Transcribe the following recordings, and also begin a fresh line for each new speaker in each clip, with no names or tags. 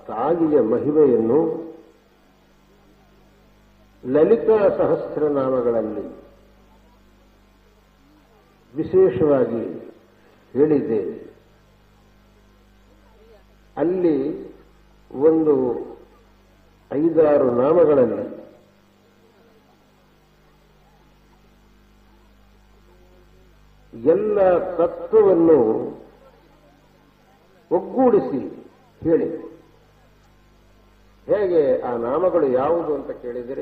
ತಾಯಿಯ ಮಹಿಮೆಯನ್ನು ಲಲಿತಾ ಸಹಸ್ರನಾಮಗಳಲ್ಲಿ ವಿಶೇಷವಾಗಿ ಹೇಳಿದೆ ಅಲ್ಲಿ ಒಂದು ಐದಾರು ನಾಮಗಳಲ್ಲಿ ಎಲ್ಲ ತತ್ವವನ್ನು ಒಗ್ಗೂಡಿಸಿ ಹೇಳಿ ಹೇಗೆ ಆ ನಾಮಗಳು ಯಾವುದು ಅಂತ ಕೇಳಿದರೆ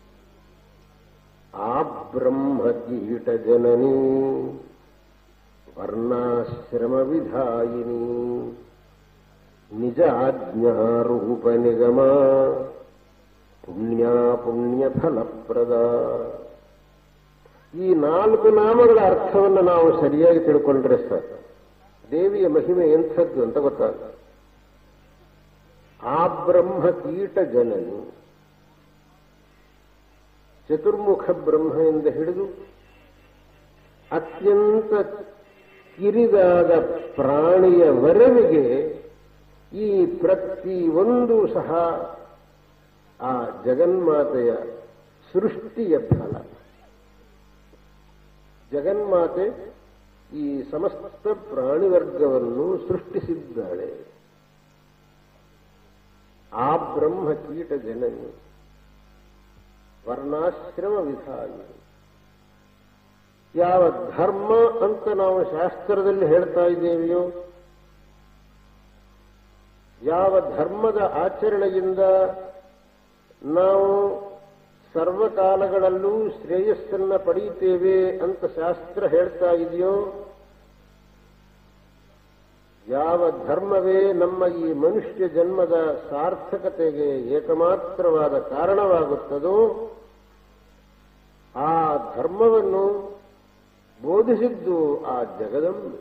ಆ ಬ್ರಹ್ಮ ಕೀಟ ಜನನಿ ವರ್ಣಾಶ್ರಮ ವಿಧಾಯಿನಿ ನಿಜ ಆಜ್ಞಾರೂಪ ನಿಗಮ ಪುಣ್ಯ ಪುಣ್ಯ ಫಲಪ್ರದ ಈ ನಾಲ್ಕು ನಾಮಗಳ ಅರ್ಥವನ್ನು ನಾವು ಸರಿಯಾಗಿ ತಿಳ್ಕೊಂಡ್ರೆ ಸರ್ ದೇವಿಯ ಮಹಿಮೆ ಎಂಥದ್ದು ಅಂತ ಗೊತ್ತಾಗುತ್ತೆ ಆ ಬ್ರಹ್ಮ ಕೀಟ ಜನನಿ ಚತುರ್ಮುಖ ಬ್ರಹ್ಮದಿಂದ ಹಿಡಿದು ಅತ್ಯಂತ ಕಿರಿದಾದ ಪ್ರಾಣಿಯವರೆವಿಗೆ ಈ ಪ್ರತಿ ಒಂದು ಸಹ ಆ ಜಗನ್ಮಾತೆಯ ಸೃಷ್ಟಿಯ ಫಲ ಜಗನ್ಮಾತೆ ಈ ಸಮಸ್ತ ಪ್ರಾಣಿವರ್ಗವನ್ನು ಸೃಷ್ಟಿಸಿದ್ದಾಳೆ ಆ ಬ್ರಹ್ಮ ಕೀಟ ಜನನಿ ವರ್ಣಾಶ್ರಮ ವಿಧಾಯಿ ಯಾವ ಧರ್ಮ ಅಂತ ನಾವು ಶಾಸ್ತ್ರದಲ್ಲಿ ಹೇಳ್ತಾ ಇದ್ದೇವೆಯೋ ಯಾವ ಧರ್ಮದ ಆಚರಣೆಯಿಂದ ನಾವು ಸರ್ವಕಾಲಗಳಲ್ಲೂ ಶ್ರೇಯಸ್ಸನ್ನ ಪಡೆಯುತ್ತೇವೆ ಅಂತ ಶಾಸ್ತ್ರ ಹೇಳ್ತಾ ಇದೆಯೋ ಯಾವ ಧರ್ಮವೇ ನಮ್ಮ ಈ ಮನುಷ್ಯ ಜನ್ಮದ ಸಾರ್ಥಕತೆಗೆ ಏಕಮಾತ್ರವಾದ ಕಾರಣವಾಗುತ್ತದೋ ಆ ಧರ್ಮವನ್ನು ಬೋಧಿಸಿದ್ದು ಆ ಜಗದಂಬೆ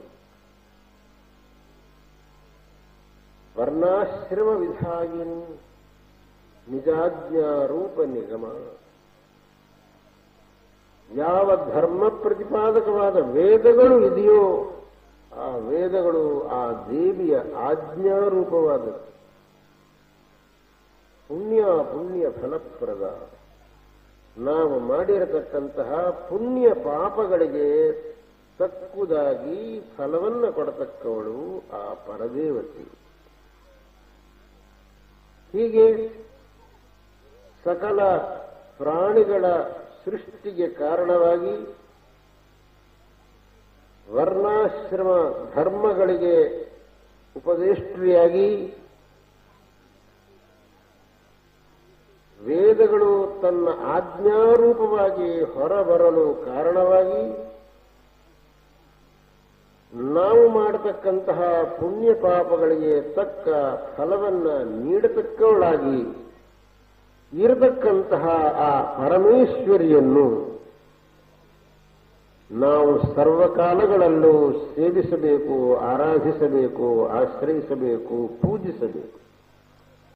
ವರ್ಣಾಶ್ರಮ ವಿಧಾಯಿನಿ ನಿಜಾಜ್ಞಾ ರೂಪ ನಿಗಮ ಯಾವ ಧರ್ಮ ಪ್ರತಿಪಾದಕವಾದ ವೇದಗಳು ಇದೆಯೋ ಆ ವೇದಗಳು ಆ ದೇವಿಯ ಆಜ್ಞಾರೂಪವಾದದ್ದು ಪುಣ್ಯ ಪುಣ್ಯ ಫಲಪ್ರದ ನಾವು ಮಾಡಿರತಕ್ಕಂತಹ ಪುಣ್ಯ ಪಾಪಗಳಿಗೆ ತಕ್ಕುದಾಗಿ ಫಲವನ್ನು ಕೊಡತಕ್ಕವಳು ಆ ಪರದೇವತಿ ಹೀಗೆ ಸಕಲ ಪ್ರಾಣಿಗಳ ಸೃಷ್ಟಿಗೆ ಕಾರಣವಾಗಿ ವರ್ಣಾಶ್ರಮ ಧರ್ಮಗಳಿಗೆ ಉಪದೇಷ್ಟ್ರಿಯಾಗಿ ವೇದಗಳು ತನ್ನ ಆಜ್ಞಾರೂಪವಾಗಿ ಹೊರಬರಲು ಕಾರಣವಾಗಿ ನಾವು ಮಾಡತಕ್ಕಂತಹ ಪುಣ್ಯ ಪಾಪಗಳಿಗೆ ತಕ್ಕ ಫಲವನ್ನ ನೀಡತಕ್ಕವಳಾಗಿ ಇರತಕ್ಕಂತಹ ಆ ಪರಮೇಶ್ವರಿಯನ್ನು ನಾವು ಸರ್ವಕಾಲಗಳಲ್ಲೂ ಸೇವಿಸಬೇಕು ಆರಾಧಿಸಬೇಕು ಆಶ್ರಯಿಸಬೇಕು ಪೂಜಿಸಬೇಕು